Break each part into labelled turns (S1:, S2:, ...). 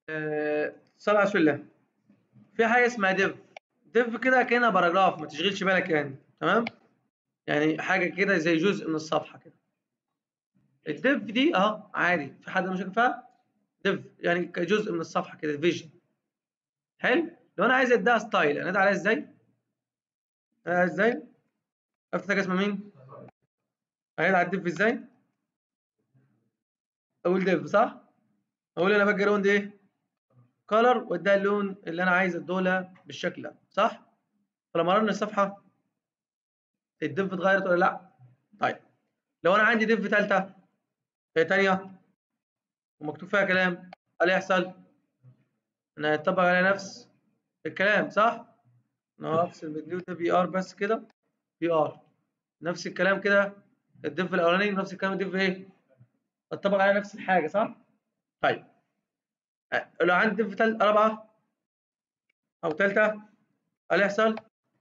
S1: آه، صلى على رسول الله في حاجه اسمها ديف ديف كده كانها باراجراف ما تشغلش بالك يعني تمام يعني حاجه كده زي جزء من الصفحه كده الديف دي اهو عادي في حد مشاكل فيها ديف يعني كجزء من الصفحه كده فيجن حلو لو انا عايز اديها ستايل انادي عليها ازاي آه ازاي افتح حاجه اسمها مين انادي على الديف ازاي اقول ديف صح اقول انا باك جراوند ايه كولر واديها اللون اللي انا عايز اديهولها بالشكل ده صح فلما رن الصفحه الديف اتغيرت ولا لا طيب لو انا عندي ديف ثالثه ثانيه ومكتوب فيها كلام ايه اللي يحصل انا هيطبق على نفس الكلام صح انا هفصل بالديو ده بي ار بس كده بي ار نفس الكلام كده الديف الاولاني نفس الكلام الديف ايه اتطبق على نفس الحاجه صح طيب لو عندي ديف تالت رابعه او ثالثه ايه اللي يحصل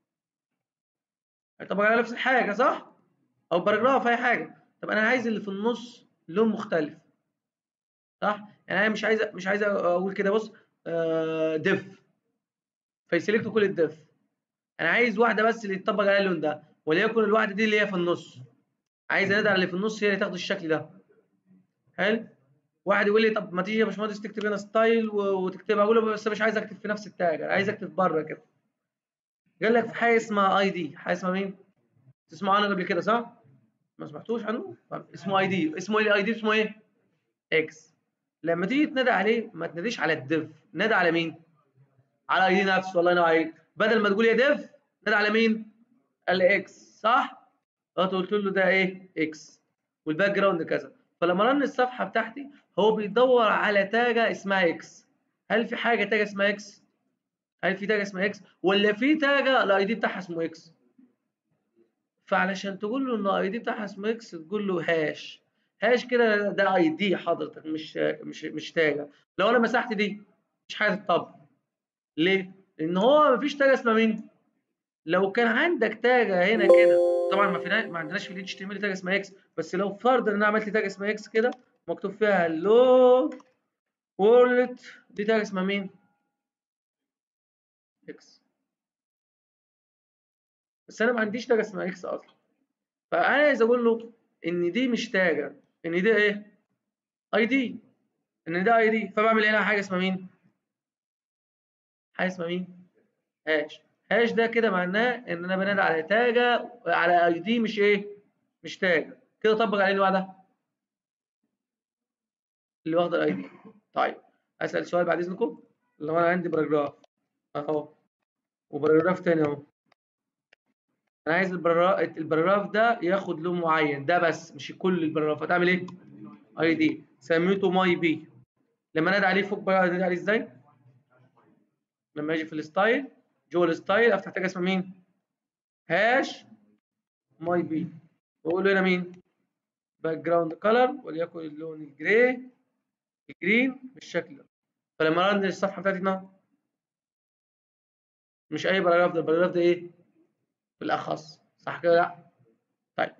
S1: هيطبق على نفس الحاجه صح او باراجراف اي حاجه طب انا عايز اللي في النص لون مختلف صح يعني انا مش عايز مش عايز اقول كده بص آه ديف فيسلكت كل الديف انا عايز واحده بس اللي يتطبق عليها اللون ده وليكن الواحده دي اللي هي في النص عايز انادي على اللي في النص هي اللي تاخد الشكل ده حلو واحد يقول لي طب ما تيجي يا باشمهندس تكتب هنا ستايل وتكتبها اقول له بس مش عايز اكتب في نفس التاج انا عايز اكتب بره كده قال لك في حاجه اسمها اي دي حاجه اسمها مين تسمعوا عنه قبل كده صح ما سمعتوش عنه اسمه اي دي اسمه ايه الاي دي اسمه ايه اكس لما تيجي تنادي عليه ما تناديش على الديف نادي على مين على اي دي نفسه الله ينور عليك بدل ما تقول يا ديف نادي على مين الاكس صح رحت قلت له ده ايه اكس والباك جراوند كذا فلما رن الصفحه بتاعتي هو بيدور على تاجه اسمها اكس هل في حاجه تاجه اسمها اكس هل في تاجه اسمها اكس ولا في تاجه الاي دي بتاعها اسمه اكس فعلشان تقول له ان الاي دي بتاعها اسمه اكس تقول له هاش هاش كده ده اي دي حضرتك مش مش مش تاجه لو انا مسحت دي مش هتطبق ليه لان هو مفيش تاجه اسمها مين لو كان عندك تاجه هنا كده طبعا ما فينا ما عندناش في الاتش تي ام ال تاج اسمها اكس بس لو فرض ان انا عملت تاج اسمها اكس كده مكتوب فيها هلو وورلد دي تاج اسمها مين اكس بس انا ما عنديش تاج اسمها اكس اصلا فانا عايز اقول له ان دي مش تاجه ان دي ايه اي دي ان ده اي دي فبعمل هنا حاجه اسمها مين حاجه اسمها مين هاش هاش ده كده معناه ان انا بنادي على تاجه على اي دي مش ايه مش تاجه كده طبق عليه اللي بعدها اللي واخد الاي دي طيب اسال سؤال بعد اذنكم لو انا عندي باراجراف اهو وباراجراف تاني اهو انا عايز الباراجراف ده ياخد لون معين ده بس مش كل الباراجرافات اعمل ايه اي دي سميته ماي بي لما انادي عليه فوق بقى انادي عليه ازاي لما اجي في الستايل جوه الستايل افتح تاج اسمها مين هاش ماي بي واقول له هنا مين باك جراوند كلر وليكن اللون الجراي الجرين بالشكل ده فلما رن الصفحه بتاعتنا مش اي باراجراف ده الباراجراف ده ايه بالاخص صح كده لا طيب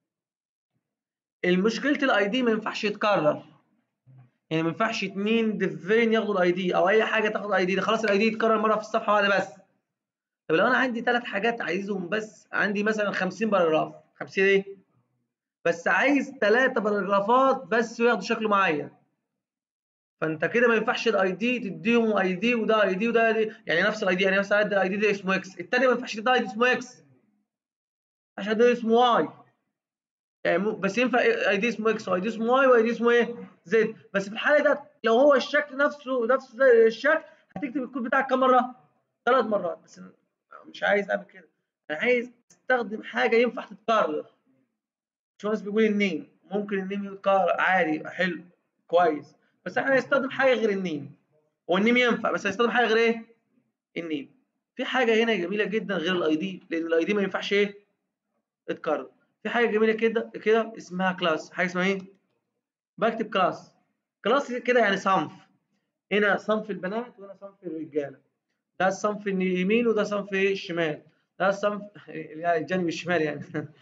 S1: المشكله الاي دي ما ينفعش يتكرر يعني ما ينفعش اتنين ديفين ياخدوا الاي دي او اي حاجه تاخد اي دي خلاص الاي دي يتكرر مره في الصفحه واحده بس طب لو انا عندي ثلاث حاجات عايزهم بس عندي مثلا 50 باراجراف 50 ايه بس عايز ثلاثه باراجرافات بس ياخدوا شكل معين فانت كده ما ينفعش الاي دي تديهم اي دي وده اي دي وده دي يعني نفس الاي دي يعني مثلا ادي الاي دي ده اسمه اكس الثاني ما ينفعش تدي اي دي اسمه اكس عشان ده اسمه واي يعني بس ينفع اي دي اسمه اكس واي دي اسمه واي واي دي اسمه ايه زد بس في الحاله ده لو هو الشكل نفسه نفس الشكل هتكتب الكود بتاعك كم مره ثلاث مرات بس مش عايز اعمل كده انا عايز استخدم حاجه ينفع تتكرر الباشمهندس بيقول النيم ممكن النيم يتكرر عادي حلو كويس بس احنا هنستخدم حاجه غير النيم هو النيم ينفع بس هنستخدم حاجه غير ايه النيم في حاجه هنا جميله جدا غير الاي دي لان الاي دي ما ينفعش ايه اتكرر في حاجه جميله كده كده اسمها كلاس حاجه اسمها ايه بكتب كلاس كلاس كده يعني صنف هنا صنف البنات وهنا صنف الرجاله ده الصنف اليمين وده صنف الشمال ده الصنف يعني الجانب الشمال يعني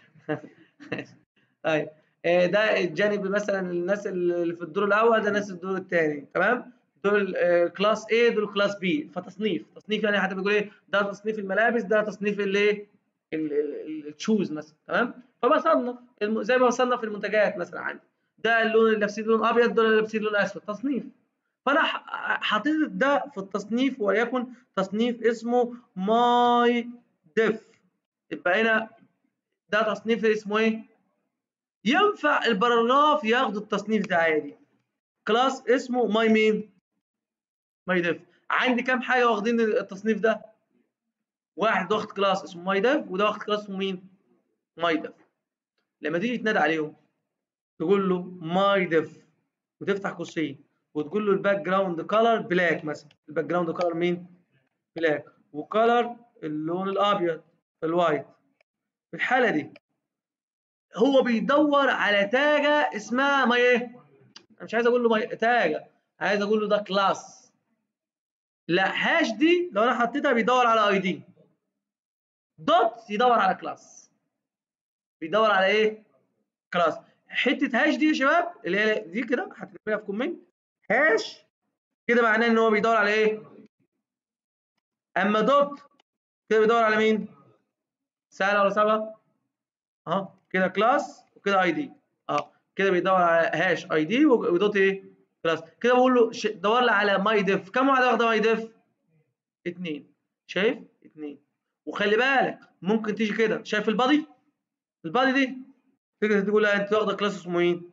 S1: طيب ده الجانب مثلا الناس اللي في الدور الاول ده ناس الدور الثاني تمام دول آه، كلاس A دول كلاس B فتصنيف تصنيف يعني حتى بيقول ايه ده تصنيف الملابس ده تصنيف الايه ال- ال- التشوز مثلا تمام فبصنف الم- زي ما بصنف المنتجات مثلا عندي ده اللون اللي لابسين لون ابيض دول اللي لابسين لون اسود تصنيف فانا ح- حطيت ده في التصنيف وليكن تصنيف اسمه ماي ديف يبقى هنا ده تصنيف اسمه ايه ينفع الباراجراف ياخد التصنيف ده عادي كلاس اسمه ماي مين ماي ديف عندي كام حاجه واخدين التصنيف ده واحد واخد كلاس اسمه ماي ديف وده واخد كلاس اسمه مين ماي ديف لما تيجي تنادي عليهم تقول له ماي ديف وتفتح قوسين وتقول له الباك جراوند كلر بلاك مثلا الباك جراوند كلر مين بلاك وكلر اللون الابيض الوايت في الحاله دي هو بيدور على تاجه اسمها ماي ايه انا مش عايز اقول له ماي تاجه عايز اقول له ده كلاس لا هاش دي لو انا حطيتها بيدور على اي دي دوت يدور على كلاس بيدور على ايه كلاس حته هاش دي يا شباب اللي هي دي كده هتكتبها في كومنت هاش كده معناه ان هو بيدور على ايه اما دوت كده بيدور على مين سهله ولا صعبه اه كده كلاس وكده اي دي اه كده بيدور على هاش اي دي ودوت ايه كلاس كده بقول له ش- دور لي على ماي ديف كم واحده واخده ماي ديف اتنين شايف اتنين وخلي بالك ممكن تيجي كده شايف البادي البادي دي تقدر تقول لها انت واخده كلاس اسمه ايه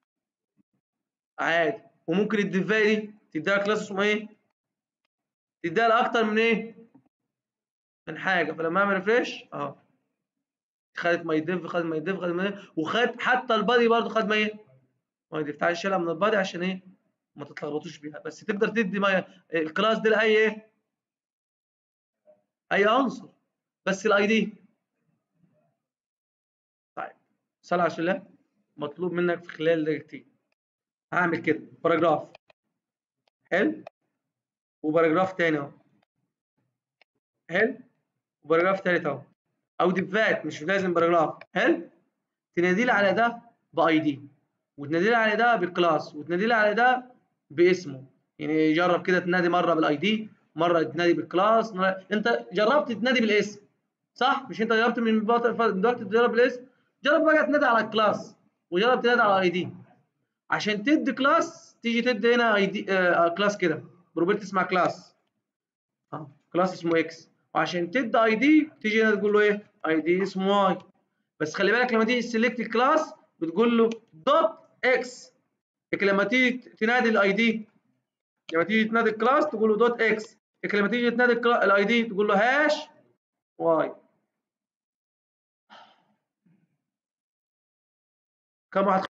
S1: عادي وممكن الديفاي دي تديها كلاس اسمه ايه تديها لاكتر من ايه من حاجه فلما اعمل ريفريش اه خدت ماي ديف خدت ماي ديف خدت ماي ديف وخد حتى البادي برضه خد ماي ماي ديف تعالى شيلها من البادي عشان ايه ما تتلخبطوش بيها بس تقدر تدي ماي الكلاس دي لاي ايه اي عنصر بس الاي دي طيب صل على رسول الله مطلوب منك في خلال دقيقتين هعمل كده باراجراف حلو وباراجراف تاني اهو حلو وباراجراف تالت اهو او ديفات مش لازم باراجراف حلو تنادي لي على ده باي دي وتنادي لي على ده بالكلاس وتنادي لي على ده باسمه يعني جرب كده تنادي مره بالاي دي مره تنادي بالكلاس مرة... انت جربت تنادي بالاسم صح مش انت جربت من بط- من دلوقتي تجرب بالاسم جرب بقى تنادي على الكلاس وجرب تنادي على الاي دي عشان تدي كلاس تيجي تدي هنا اي دي آه كلاس كده بروبرتي اسمها كلاس اه كلاس اسمه اكس وعشان تدي اي دي تيجي هنا تقول له ايه اي دي اسمه واي بس خلي بالك لما تيجي تسلكت الكلاس بتقول له دوت اكس لكن لما تيجي تنادي الاي دي لما تيجي تنادي الكلاس تقول له دوت اكس لكن لما تيجي تنادي الاي دي تقول له هاش واي كم واحد